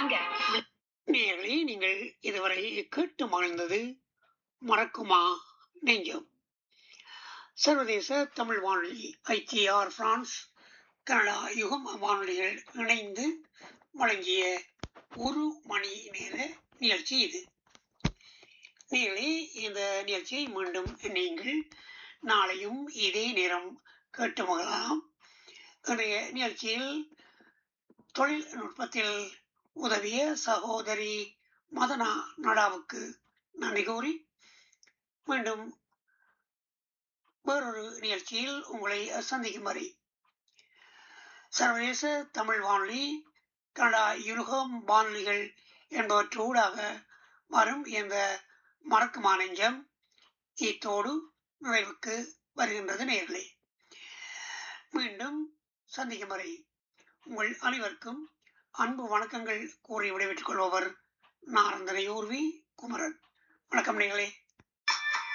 வாங்க நேயர்களே நீங்கள் இதுவரை கேட்டு மகிழ்ந்தது மறக்குமா நெஞ்சம் சர்வதேச தமிழ் வானொலி ஐடிஆர் பிரான்ஸ் கனடா யுகம் வானொலிகள் இணைந்து வழங்கிய ஒரு மணி நேர நிகழ்ச்சி இது நேர்களே இந்த நிகழ்ச்சியை மீண்டும் நீங்கள் நாளையும் இதே நேரம் கேட்டு மகிழலாம் இன்றைய நிகழ்ச்சியில் தொழில்நுட்பத்தில் உதவிய சகோதரி மதனா நடாவுக்கு நன்றி கூறி மீண்டும் வேறொரு நிகழ்ச்சியில் உங்களை சந்திக்கும் வரை சர்வதேச தமிழ் வானொலி கனடா யுருகம் வானொலிகள் என்பவற்றூடாக வரும் இந்த மறக்குமா நெஞ்சம் இத்தோடு நிறைவுக்கு வருகின்றது நேர்களே மீண்டும் சந்திக்கும் வரை உங்கள் அனைவருக்கும் அன்பு வணக்கங்கள் கூறி விடைபெற்றுக் கொள்பவர் நாரந்தனை ஊர்வி குமரன் வணக்கம் நேர்களே